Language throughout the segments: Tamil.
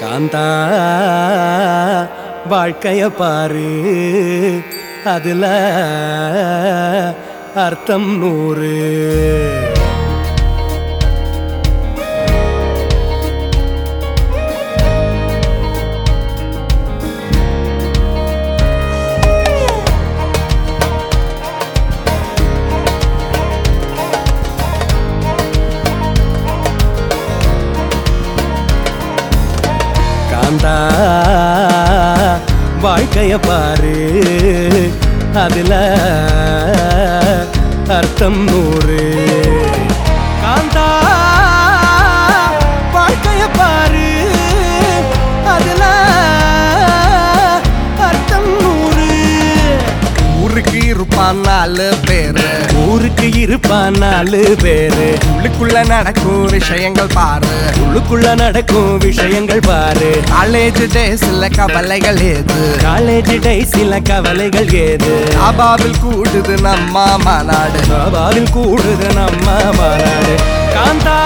காந்தா வாழ்க்கைய பாரு அதுல அர்த்தம் நூறு காந்தா வாழ்க்கைய பாரு அதுல அர்த்தம் நூறு காந்தா வாழ்க்கைய பாரு அதுல அர்த்தம் நூறு ஊருக்கு இருப்பான் நாலு பேரு ஊருக்கு இருப்பான் நாலு பேரு உள்ளுக்குள்ள நடக்கும் விஷயங்கள் பாரு உள்ளுக்குள்ள நடக்கும் விஷயங்கள் பாரு காலேஜ் டேஸ்ல கவலைகள் ஏது காலேஜ் டைஸில கவலைகள் ஏது அபாவில் கூடுது நம்ம மாநாடு பாபாவில் கூடுது நம்ம மாநாடு காந்தா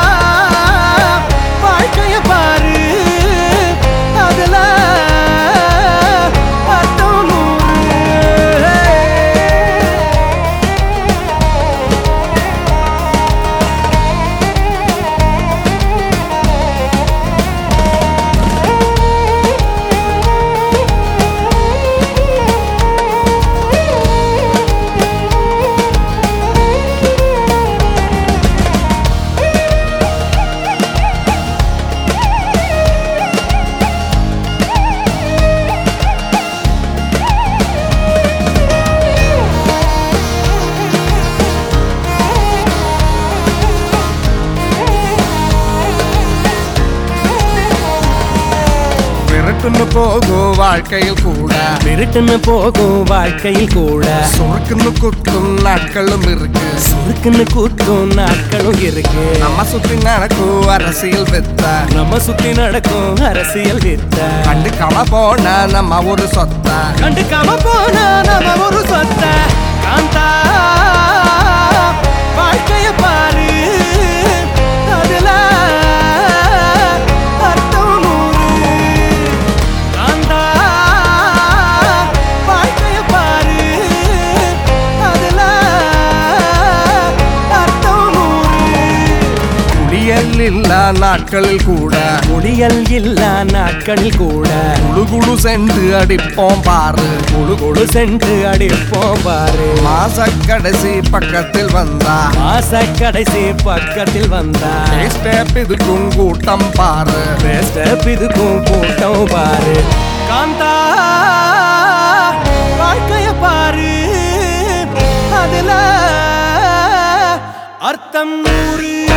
வாழ்க்கைய பாரு அதுல அர்த்தம் நூறு. விரட்டுன்னு போகும் வாழ்க்கையில் கூட விருட்டுன்னு போகும் வாழ்க்கையில் கூட சுருக்குன்னு குத்தும் நாட்களும் இருக்கு சுருக்குன்னு கூத்தும் நாட்களும் இருக்கு நம்ம சுத்தி நடக்கும் அரசியல் வித்த நம்ம சுத்தி நடக்கும் அரசியல் வித்த கண்டுக்காம போன நம்ம ஒரு சொத்த கண்டுக்காம போனா நம்ம ஒரு சொத்த காந்தா வாழ்க்கைய பாரு அதுல அர்த்தம் நூறு காந்தா வாழ்க்கைய பாரு அதுல அர்த்தம் நூறு குளியல் இல்ல நாட்களில் கூட முடியல் இல்லா நாட்களில் கூட குழு குழு சென்று அடிப்போம் பாரு குழு குழு சென்று அடிப்போம் பாரு மாச கடைசி பக்கத்தில் வந்தா மாச கடைசி பக்கத்தில் வந்தா ஸ்டெப் இதுக்கும் கூட்டம் பாரு ஸ்டெப் இதுக்கும் கூட்டம் பாரு காந்தா வாழ்க்கைய பாரு அதுல அர்த்தம் நூறு